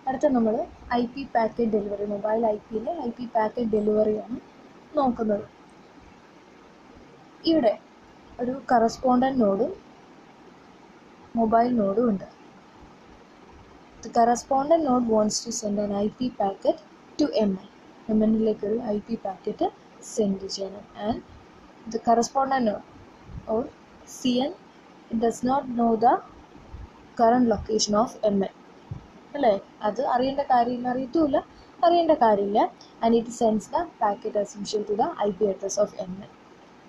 അടുത്ത നമ്മൾ I P packet delivery mobile I പിയിലെ ഐ പി പാക്കറ്റ് ഡെലിവറിയാണ് നോക്കുന്നത് ഇവിടെ ഒരു കറസ്പോണ്ടൻറ്റ് നോഡും മൊബൈൽ നോഡും ഉണ്ട് the correspondent node wants to send an I P packet to M N M എന്നിലേക്ക് ഒരു ഐ പി പാക്കറ്റ് സെൻഡ് ചെയ്യണം and the correspondent node or C N does not know the current location of M N അല്ലേ അത് അറിയേണ്ട കാര്യമില്ല അറിയത്തുമില്ല അറിയേണ്ട കാര്യമില്ല and it sends the packet essential to the I P address of M N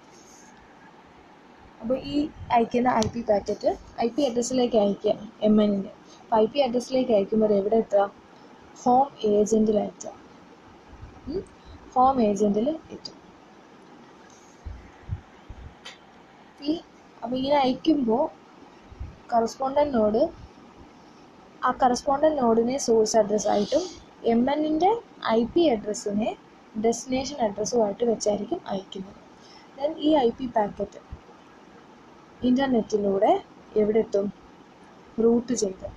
അപ്പോൾ ഈ അയക്കുന്ന I P packet I P അഡ്രസ്സിലേക്ക് അയക്കുക എം എന്നിൻ്റെ അപ്പോൾ ഐ പി അഡ്രസ്സിലേക്ക് അയക്കുമ്പോൾ എവിടെ എത്തുക ഹോം ഏജൻറ്റിൽ എത്തുക ഹോം ഏജൻറ്റിൽ എത്തും ഈ അപ്പോൾ ഇങ്ങനെ അയക്കുമ്പോൾ കറസ്പോണ്ടൻ്റ് നോഡ് ആ കറസ്പോണ്ടൻ്റ് നോഡിനെ സോഴ്സ് അഡ്രസ്സായിട്ടും എം എന്നിൻ്റെ ഐ പി അഡ്രസ്സിനെ ഡെസ്റ്റിനേഷൻ അഡ്രസ്സുമായിട്ട് വെച്ചായിരിക്കും അയക്കുന്നത് ദെൻ ഈ ഐ പി പാക്കറ്റ് ഇൻ്റർനെറ്റിലൂടെ എവിടെ എത്തും റൂട്ട് ചെയ്ത്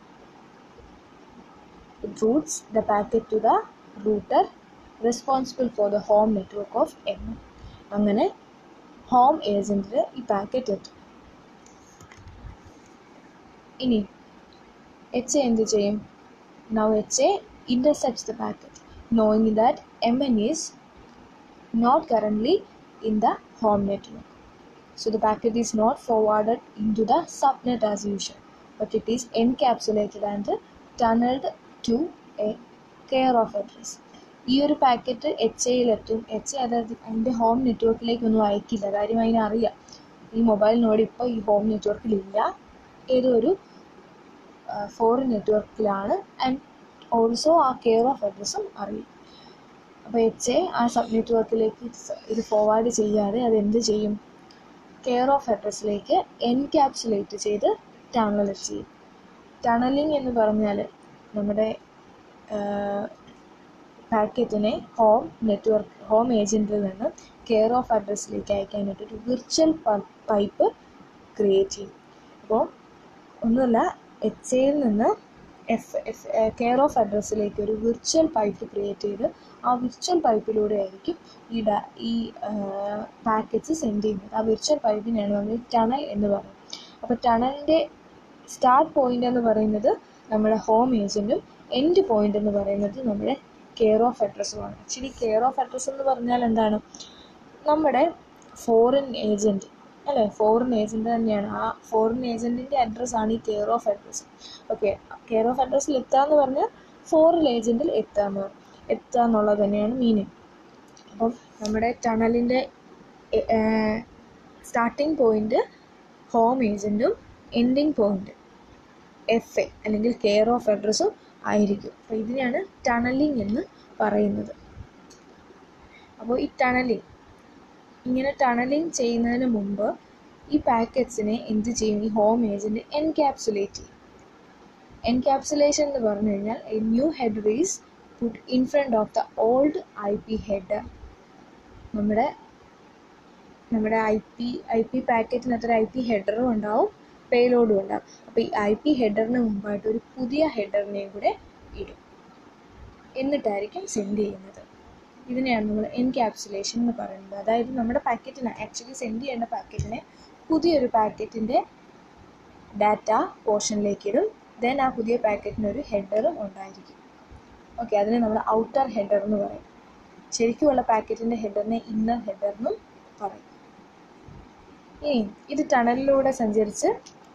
it routes the packet to the router responsible for the home network of M അങ്ങനെ ഹോം ഏജൻറ്റിൽ ഈ പാക്കറ്റ് എത്തും ഇനി എച്ച് എന്ത് ചെയ്യും now H A intercepts the packet knowing that M N is not currently in the home network. So the packet is not forwarded into the subnet as usual, but it is encapsulated and tunneled to a care of address. ഈ ഒരു packet H എയിലെത്തും H അതായത് അതിൻ്റെ home നെറ്റ്വർക്കിലേക്കൊന്നും അയക്കില്ല കാര്യം അതിനറിയാം ഈ mobile node ഇപ്പോൾ ഈ home നെറ്റ്വർക്കിലില്ല ഏതോ ഒരു ഫോറിൻ നെറ്റ്വർക്കിലാണ് ആൻഡ് ഓൾസോ ആ കെയർ ഓഫ് അഡ്രസ്സും അറിയും അപ്പോൾ എച്ച് എ ആ സബ് നെറ്റ്വർക്കിലേക്ക് ഇത് ഫോർവേഡ് ചെയ്യാതെ അത് എന്ത് ചെയ്യും കെയർ ഓഫ് അഡ്രസ്സിലേക്ക് എൻക്യാപ്സുലേറ്റ് ചെയ്ത് ടണൽ ചെയ്യും ടണലിംഗ് എന്ന് പറഞ്ഞാൽ നമ്മുടെ പാക്കറ്റിനെ ഹോം നെറ്റ്വർക്ക് ഹോം ഏജൻറ്റിൽ നിന്ന് കെയർ ഓഫ് അഡ്രസ്സിലേക്ക് അയക്കാനായിട്ട് ഒരു വിർച്വൽ പൈപ്പ് ക്രിയേറ്റ് ചെയ്യും അപ്പോൾ ഒന്നുമില്ല എച്ച് എയിൽ നിന്ന് എഫ് എഫ് കെയർ ഓഫ് അഡ്രസ്സിലേക്ക് ഒരു വിർച്വൽ പൈപ്പ് ക്രിയേറ്റ് ചെയ്ത് ആ വിർച്വൽ പൈപ്പിലൂടെ ആയിരിക്കും ഈ ഡാ ഈ പാക്കറ്റ്സ് സെൻഡ് ചെയ്യുന്നത് ആ വിർച്വൽ പൈപ്പിനെയാണ് നമ്മൾ ടണൽ എന്ന് പറയുന്നത് അപ്പോൾ ടണലിൻ്റെ സ്റ്റാർട്ട് പോയിൻ്റ് എന്ന് പറയുന്നത് നമ്മുടെ ഹോം ഏജൻറ്റും എൻഡ് പോയിൻ്റ് എന്ന് പറയുന്നത് നമ്മുടെ കെയർ ഓഫ് അഡ്രസ്സുമാണ് ആക്ച്വലി കെയർ ഓഫ് അഡ്രസ്സ് എന്ന് പറഞ്ഞാൽ എന്താണ് നമ്മുടെ ഫോറിൻ ഏജൻറ്റ് അല്ലേ ഫോറിൻ ഏജൻറ്റ് തന്നെയാണ് ആ ഫോറിൻ ഏജൻറ്റിൻ്റെ അഡ്രസ്സാണ് ഈ care of address okay care of അഡ്രസ്സിൽ എത്തുക എന്ന് പറഞ്ഞാൽ ഫോറിൻ ഏജൻറ്റിൽ എത്തുക എന്ന് പറയും എത്തുക എന്നുള്ളത് തന്നെയാണ് മീനിങ് അപ്പം നമ്മുടെ ടണലിൻ്റെ സ്റ്റാർട്ടിംഗ് പോയിൻ്റ് ഹോം ഏജൻറ്റും എൻഡിങ് പോയിൻ്റ് എഫ് എ അല്ലെങ്കിൽ കെയർ ഓഫ് അഡ്രസ്സും ആയിരിക്കും അപ്പോൾ ഇതിനെയാണ് ടണലിംഗ് എന്ന് പറയുന്നത് അപ്പോൾ ഈ ടണലിംഗ് ഇങ്ങനെ ടണലിംഗ് ചെയ്യുന്നതിന് മുമ്പ് ഈ പാക്കറ്റ്സിനെ എന്ത് ചെയ്യും ഈ ഹോം ഏജൻറ്റ് എൻക്യാപ്സുലേറ്റ് ചെയ്യും എൻക്യാപ്സുലേഷൻ എന്ന് പറഞ്ഞു കഴിഞ്ഞാൽ a new header is put in front of the old I P header നമ്മുടെ നമ്മുടെ ഐ പി ഐ പി പാക്കറ്റിനകത്ത് ഒരു ഐ പി ഹെഡറും ഉണ്ടാവും പേലോഡും ഉണ്ടാവും അപ്പോൾ ഈ ഐ പി ഹെഡറിന് മുമ്പായിട്ട് ഒരു പുതിയ ഹെഡറിനെയും കൂടെ ഇടും എന്നിട്ടായിരിക്കും സെൻഡ് ചെയ്യുന്നത് ഇതിനെയാണ് നമ്മൾ എൻക്യാപ്സുലേഷൻ എന്ന് പറയുന്നത് അതായത് നമ്മുടെ പാക്കറ്റിന് ആക്ച്വലി സെൻഡ് ചെയ്യേണ്ട പാക്കറ്റിനെ പുതിയൊരു പാക്കറ്റിൻ്റെ ഡാറ്റ പോർഷനിലേക്ക് ഇടും ദെൻ ആ പുതിയ പാക്കറ്റിന് ഒരു ഹെഡറും ഉണ്ടായിരിക്കും ഓക്കെ അതിനെ നമ്മൾ ഔട്ടർ ഹെഡർ എന്ന് പറയും ശരിക്കുമുള്ള പാക്കറ്റിൻ്റെ ഹെഡറിനെ ഇന്നർ ഹെഡർ എന്നും പറയും ഇനി ഇത് ടണലിലൂടെ സഞ്ചരിച്ച്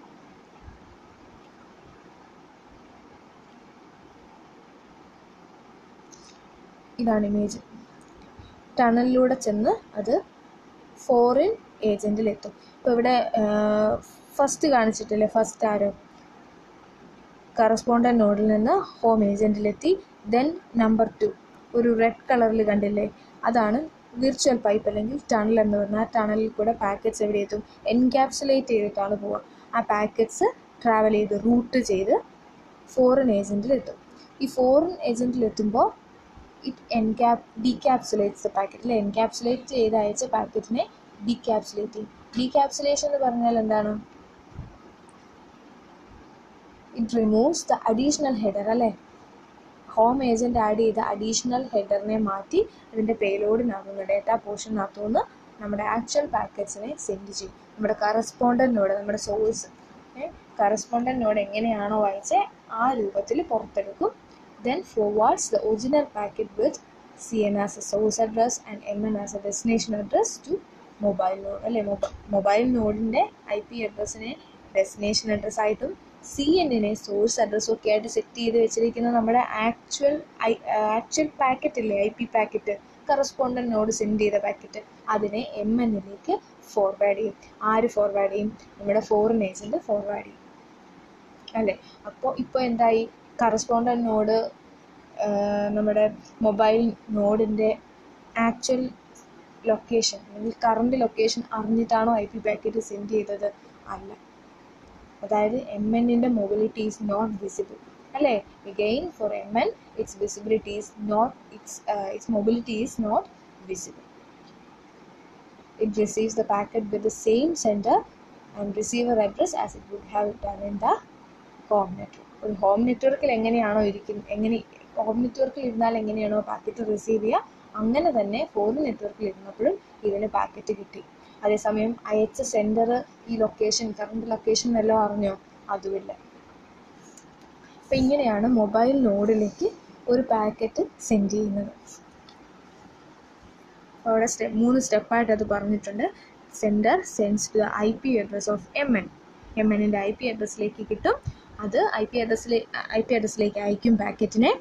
ഇതാണ് ഇമേജ് ടണലിലൂടെ ചെന്ന് അത് ഫോറിൻ ഏജൻറ്റിലെത്തും ഇപ്പോൾ ഇവിടെ ഫസ്റ്റ് കാണിച്ചിട്ടില്ലേ ഫസ്റ്റ് ആരോ കറസ്പോണ്ടൻ്റ് നോഡിൽ നിന്ന് ഹോം ഏജൻറ്റിലെത്തി ദെൻ നമ്പർ ടു ഒരു റെഡ് കളറിൽ കണ്ടില്ലേ അതാണ് വിർച്വൽ പൈപ്പ് അല്ലെങ്കിൽ ടണൽ എന്ന് പറഞ്ഞാൽ ആ ടണലിൽ കൂടെ പാക്കറ്റ്സ് എവിടെ എത്തും എൻക്യാപ്സുലേറ്റ് ചെയ്തിട്ടാണ് പോവുക ആ പാക്കറ്റ്സ് ട്രാവൽ ചെയ്ത് റൂട്ട് ചെയ്ത് ഫോറിൻ ഏജൻറ്റിലെത്തും ഈ ഫോറിൻ ഏജൻറ്റിലെത്തുമ്പോൾ it encap decapsulates the packet അല്ലെ എൻക്യാപ്സുലേറ്റ് ചെയ്ത് അയച്ച പാക്കറ്റിനെ ഡീക്യാപ്സുലേറ്റ് ചെയ്യും ഡീക്യാപ്സുലേഷൻ എന്ന് പറഞ്ഞാൽ എന്താണ് it removes the additional header അല്ലേ ഹോം ഏജൻറ്റ് ആഡ് ചെയ്ത അഡീഷണൽ ഹെഡറിനെ മാറ്റി അതിൻ്റെ പേലോഡിനകത്തുനിന്ന് ഡേറ്റ പോർഷനകത്തുനിന്ന് നമ്മുടെ ആക്ച്വൽ പാക്കറ്റ്സിനെ സെൻഡ് ചെയ്യും നമ്മുടെ കറസ്പോണ്ടൻറ്റിനോട് നമ്മുടെ സോഴ്സ് കറസ്പോണ്ടൻറ്റിനോട് എങ്ങനെയാണോ വായിച്ചത് ആ രൂപത്തിൽ പുറത്തെടുക്കും then forwards the original packet with C N as a source address and M N as a destination address to mobile node അല്ലേ മൊബൈൽ നോഡിൻ്റെ ഐ പി അഡ്രസ്സിനെ ഡെസ്റ്റിനേഷൻ അഡ്രസ് ആയിട്ടും സി എന്നിനെ സോഴ്സ് അഡ്രസ്സും ഒക്കെ ആയിട്ട് സെറ്റ് ചെയ്ത് വെച്ചിരിക്കുന്ന നമ്മുടെ ആക്ച്വൽ ഐ ആക്ച്വൽ പാക്കറ്റ് ഇല്ലേ ഐ പി പാക്കറ്റ് കറസ്പോണ്ടൻറ്റിനോട് സെൻഡ് ചെയ്ത പാക്കറ്റ് അതിനെ എം എന്നിലേക്ക് ഫോർവേഡ് ചെയ്യും ആര് ഫോർവേഡ് ചെയ്യും നമ്മുടെ ഫോറിൻ ഏജൻറ്റ് ഫോർവേഡ് ചെയ്യും അല്ലേ അപ്പോൾ ഇപ്പോൾ എന്തായി കറസ്പോണ്ടൻറ്റിനോട് നമ്മുടെ മൊബൈൽ നോഡിൻ്റെ ആക്ച്വൽ ലൊക്കേഷൻ അല്ലെങ്കിൽ കറണ്ട് ലൊക്കേഷൻ അറിഞ്ഞിട്ടാണോ ഐ പി പാക്കറ്റ് സെൻഡ് ചെയ്തത് അല്ല അതായത് എം എന്നിൻ്റെ മൊബിലിറ്റി ഈസ് നോട്ട് വിസിബിൾ അല്ലേ again for mn its visibility is not its uh, its mobility is not visible it receives the packet with the same sender and receiver address as it would have done in the home network ഒരു home നെറ്റ്വർക്കിൽ എങ്ങനെയാണോ ഇരിക്കുന്നത് എങ്ങനെ home നെറ്റ്വർക്കിൽ ഇരുന്നാൽ എങ്ങനെയാണോ packet receive ചെയ്യുക അങ്ങനെ തന്നെ ഫോറിൻ നെറ്റ്വർക്കിൽ ഇരുന്നപ്പോഴും ഇതിന് പാക്കറ്റ് കിട്ടി അതേസമയം അയച്ച സെൻഡർ ഈ ലൊക്കേഷൻ കറണ്ട് ലൊക്കേഷൻ വല്ലതും അറിഞ്ഞോ അതുമില്ല അപ്പം ഇങ്ങനെയാണ് മൊബൈൽ നോഡിലേക്ക് ഒരു പാക്കറ്റ് സെൻഡ് ചെയ്യുന്നത് അപ്പോൾ അവിടെ സ്റ്റെപ്പ് മൂന്ന് സ്റ്റെപ്പായിട്ട് അത് പറഞ്ഞിട്ടുണ്ട് sender sends to the I P address of M N M എന്നിൻ്റെ ഐ പി അഡ്രസ്സിലേക്ക് കിട്ടും അത് ഐ പി അഡ്രസ്സിലെ ഐ പി അഡ്രസ്സിലേക്ക് അയക്കും പാക്കറ്റിനെ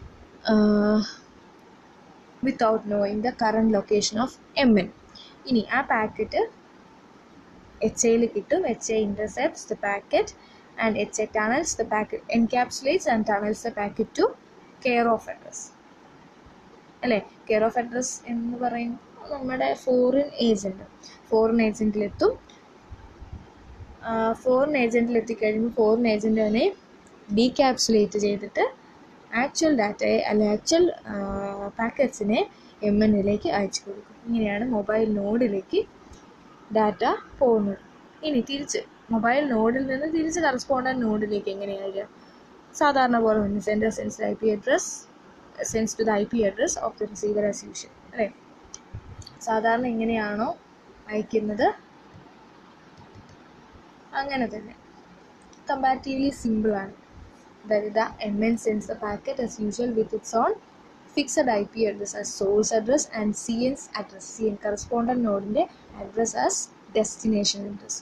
without knowing the current location of M N ഇനി ആ പാക്കറ്റ് എച്ച് എയിൽ കിട്ടും H A intercepts the packet and HA tunnels the packet encapsulates and tunnels the packet to care of address അല്ലേ care of address എന്ന് പറയും നമ്മുടെ foreign agent foreign ഏജൻറ്റിലെത്തും foreign ഏജൻറ്റിൽ എത്തിക്കഴിയുമ്പോൾ ഫോറിൻ ഏജൻറ്റ് അതിനെ ഡീക്യാപ്സുലേറ്റ് ചെയ്തിട്ട് ആക്ച്വൽ ഡാറ്റയെ അല്ലെ ആക്ച്വൽ പാക്കറ്റ്സിനെ എം എന്നിലേക്ക് അയച്ചു കൊടുക്കും ഇങ്ങനെയാണ് മൊബൈൽ നോഡിലേക്ക് ഡാറ്റ പോകുന്നത് ഇനി തിരിച്ച് മൊബൈൽ നോഡിൽ നിന്ന് തിരിച്ച് കറസ്പോണ്ടൻറ്റ് നോഡിലേക്ക് എങ്ങനെയായിരിക്കും സാധാരണ പോലെ തന്നെ sender sends I P address sends to the I P address of the receiver as usual അല്ലേ സാധാരണ എങ്ങനെയാണോ അയക്കുന്നത് അങ്ങനെ തന്നെ കമ്പാരിറ്റീവ്ലി സിമ്പിളാണ് അതായത് the M N sends the packet as usual with its own fixed I P address as source address and C N's address C N correspondent നോഡിൻ്റെ address as destination address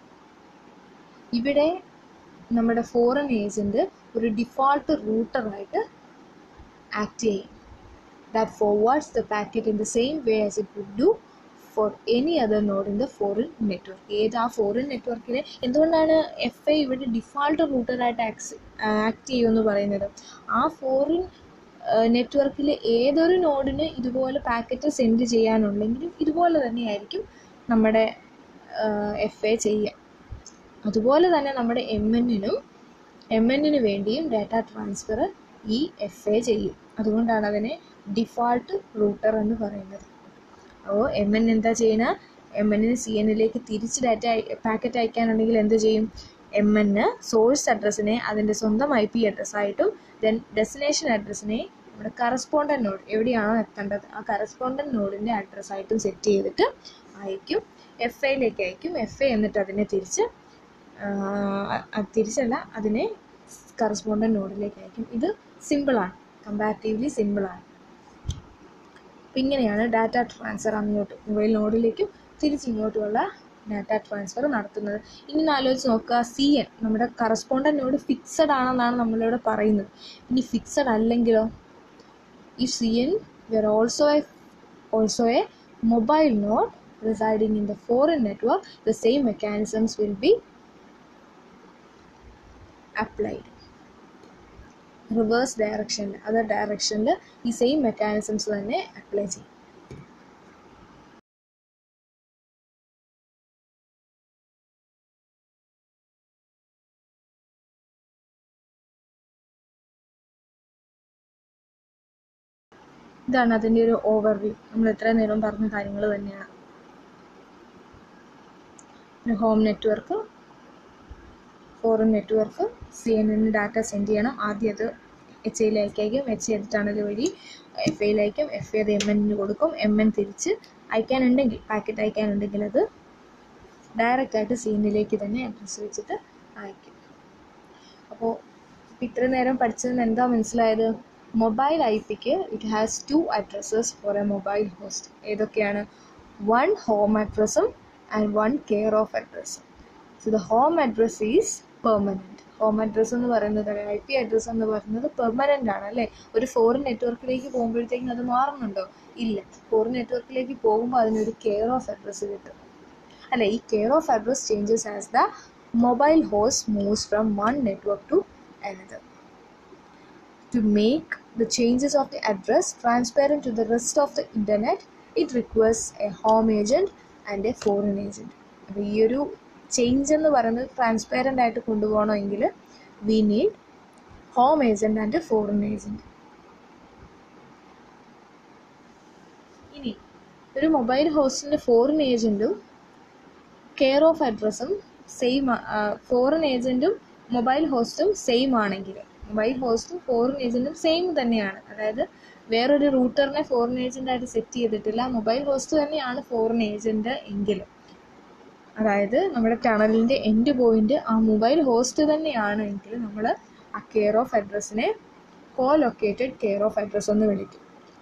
ഇവിടെ നമ്മുടെ ഫോറിൻ ഏജൻറ്റ് ഒരു default റൂട്ടറായിട്ട് act ചെയ്യും that forwards the packet in the same way as it would do for any other node in the foreign network ഏത് ആ foreign നെറ്റ്വർക്കിലെ എന്തുകൊണ്ടാണ് എഫ് ഐ ഇവിടെ ഡിഫാൾട്ട് റൂട്ടറായിട്ട് ആക്സ് ആക്ട് ചെയ്യുമെന്ന് പറയുന്നത് ആ ഫോറിൻ നെറ്റ്വർക്കിൽ ഏതൊരു നോഡിന് ഇതുപോലെ പാക്കറ്റ് സെൻഡ് ചെയ്യാനുണ്ടെങ്കിലും ഇതുപോലെ തന്നെയായിരിക്കും നമ്മുടെ എഫ് എ ചെയ്യുക അതുപോലെ തന്നെ നമ്മുടെ എം എന്നിനും എം എന്നിന് വേണ്ടിയും ഡാറ്റ ട്രാൻസ്ഫർ ഈ എഫ് എ ചെയ്യും അതുകൊണ്ടാണ് അതിനെ ഡിഫാൾട്ട് റൂട്ടർ എന്ന് പറയുന്നത് അപ്പോൾ എം എൻ എന്താ ചെയ്യുന്ന എം എന്നിന് സി എന്നിലേക്ക് തിരിച്ച് ഡാറ്റ പാക്കറ്റ് അയക്കാനുണ്ടെങ്കിൽ എന്ത് ചെയ്യും എം എന്ന് സോഴ്സ് അഡ്രസ്സിനെ അതിൻ്റെ സ്വന്തം ഐ പി അഡ്രസ്സായിട്ടും ദെൻ ഡെസ്റ്റിനേഷൻ അഡ്രസ്സിനെ നമ്മുടെ കറസ്പോണ്ടൻറ്റ് നോഡ് എവിടെയാണോ എത്തേണ്ടത് ആ കറസ്പോണ്ടൻറ്റ് നോഡിൻ്റെ അഡ്രസ്സായിട്ടും സെറ്റ് ചെയ്തിട്ട് അയക്കും എഫ് ഐയിലേക്ക് അയക്കും എഫ് ഐ എന്നിട്ട് അതിനെ തിരിച്ച് തിരിച്ചല്ല അതിനെ കറസ്പോണ്ടൻറ്റ് നോഡിലേക്ക് അയക്കും ഇത് സിമ്പിളാണ് കമ്പാരിറ്റീവ്ലി സിമ്പിളാണ് അപ്പം ഇങ്ങനെയാണ് ഡാറ്റ ട്രാൻസ്ഫർ അങ്ങോട്ട് മൊബൈൽ നോഡിലേക്കും തിരിച്ചിങ്ങോട്ടുമുള്ള ഡാറ്റ ട്രാൻസ്ഫർ നടത്തുന്നത് ഇനി ഒന്ന് ആലോചിച്ച് നോക്കുക സി എൻ നമ്മുടെ കറസ്പോണ്ടൻറ്റ് നോഡ് ഫിക്സഡ് ആണെന്നാണ് നമ്മളിവിടെ പറയുന്നത് ഇനി ഫിക്സഡ് അല്ലെങ്കിലോ ഈ C N where also a also a mobile node residing in the foreign network, the same mechanisms will be applied. Reverse ഡയറക്ഷനിൽ അതർ ഡയറക്ഷനിൽ ഈ സെയിം മെക്കാനിസംസ് തന്നെ അപ്ലൈ ചെയ്യും ഇതാണ് അതിൻ്റെ ഒരു ഓവർവ്യൂ നമ്മൾ എത്ര നേരം പറഞ്ഞ കാര്യങ്ങൾ തന്നെയാണ് home network foreign network C N N data send ചെയ്യണം ആദ്യം അത് എച്ച് ഐയിലേക്ക് അയക്കും എച്ച് ഐ ടണൽ വഴി എഫ് ഐയിലേക്കും എഫ് ഐ അത് എം എന്നിന് കൊടുക്കും എം എൻ തിരിച്ച് അയക്കാനുണ്ടെങ്കിൽ പാക്കറ്റ് അയക്കാനുണ്ടെങ്കിൽ അത് ഡയറക്റ്റ് ആയിട്ട് സീനിലേക്ക് തന്നെ അഡ്രസ്സ് വെച്ചിട്ട് അയക്കും അപ്പോൾ ഇത്രയും നേരം പഠിച്ചതിന് എന്താ മനസ്സിലായത് mobile I P it has two addresses for a mobile host ഏതൊക്കെയാണ് വൺ ഹോം അഡ്രസ്സും ആൻഡ് വൺ കെയർ ഓഫ് അഡ്രസ്സും so the home address is permanent home address എന്ന് പറയുന്നത് ഐ പി അഡ്രസ്സ് എന്ന് പറയുന്നത് പെർമനൻ്റ് ആണ് അല്ലേ ഒരു ഫോറിൻ നെറ്റ്വർക്കിലേക്ക് പോകുമ്പോഴത്തേക്കും അത് മാറുന്നുണ്ടോ ഇല്ല ഫോറിൻ നെറ്റ്വർക്കിലേക്ക് പോകുമ്പോൾ അതിനൊരു കെയർ ഓഫ് അഡ്രസ്സ് കിട്ടും അല്ല ഈ care of address changes as the mobile host moves from one network to another. To make the changes of the address transparent to the rest of the internet, it requires a home agent and a foreign agent. അപ്പോൾ ഈ ഒരു change എന്ന് പറയുന്നത് transparent ആയിട്ട് കൊണ്ടുപോകണമെങ്കിൽ we need home agent and foreign agent ഇനി ഒരു mobile ഹോസ്റ്റിൻ്റെ ഫോറിൻ ഏജൻറ്റും കെയർ ഓഫ് അഡ്രസ്സും സെയിം ഫോറിൻ ഏജൻറ്റും മൊബൈൽ ഹോസ്റ്റും സെയിം ആണെങ്കിൽ മൊബൈൽ ഹോസ്റ്റും ഫോറിൻ ഏജൻറ്റും സെയിം തന്നെയാണ് അതായത് വേറൊരു റൂട്ടറിനെ ഫോറിൻ ഏജൻ്റായിട്ട് സെറ്റ് ചെയ്തിട്ടില്ല മൊബൈൽ ഹോസ്റ്റ് തന്നെയാണ് ഫോറിൻ ഏജൻറ്റ് എങ്കിലും അതായത് നമ്മുടെ ടണലിൻ്റെ എൻഡ് പോയിന്റ് ആ മൊബൈൽ ഹോസ്റ്റ് തന്നെയാണ് എങ്കിൽ നമ്മൾ ആ കെയർ ഓഫ് അഡ്രസ്സിനെ co located care of address എന്ന് വിളിക്കും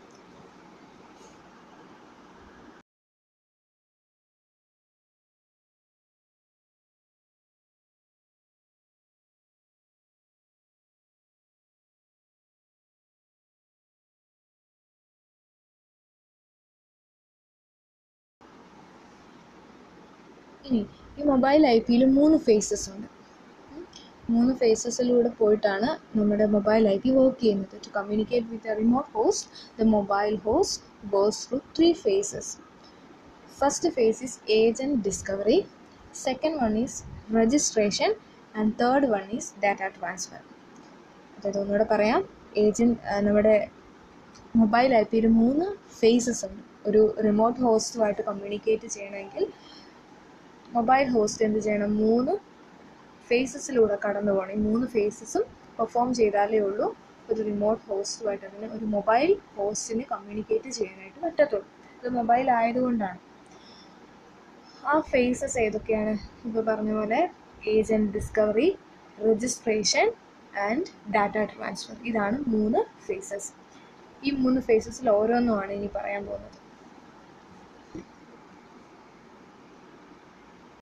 ഇനി ഈ മൊബൈൽ ഐ പിയിൽ മൂന്ന് ഫേസസ് ഉണ്ട് ഉം. മൂന്ന് ഫേസസിലൂടെ പോയിട്ടാണ് നമ്മുടെ മൊബൈൽ ഐ പി വർക്ക് ചെയ്യുന്നത് to communicate with a remote host the mobile host goes through three phases first phase is agent discovery second one is registration and third one is data transfer അതായത് ഒന്നുകൂടെ പറയാം agent നമ്മുടെ mobile I പിയിൽ മൂന്ന് phases ഉണ്ട് ഒരു remote ഹോസ്റ്റുമായിട്ട് communicate ചെയ്യണമെങ്കിൽ മൊബൈൽ ഹോസ്റ്റ് എന്ത് ചെയ്യണം മൂന്ന് ഫേസസിലൂടെ കടന്നു പോകണം ഈ മൂന്ന് ഫേസസും പെർഫോം ചെയ്താലേ ഉള്ളൂ ഒരു റിമോട്ട് ഹോസ്റ്റുമായിട്ട് അതിന് ഒരു മൊബൈൽ ഹോസ്റ്റിന് കമ്മ്യൂണിക്കേറ്റ് ചെയ്യാനായിട്ട് പറ്റത്തുള്ളൂ ഇത് മൊബൈൽ ആയതുകൊണ്ടാണ് ആ ഫേസസ് ഏതൊക്കെയാണ് ഇപ്പോൾ പറഞ്ഞ പോലെ agent discovery registration and data transfer ഇതാണ് മൂന്ന് ഫേസസ് ഈ മൂന്ന് ഫേസസിൽ ഓരോന്നുമാണ് ഇനി പറയാൻ പോകുന്നത്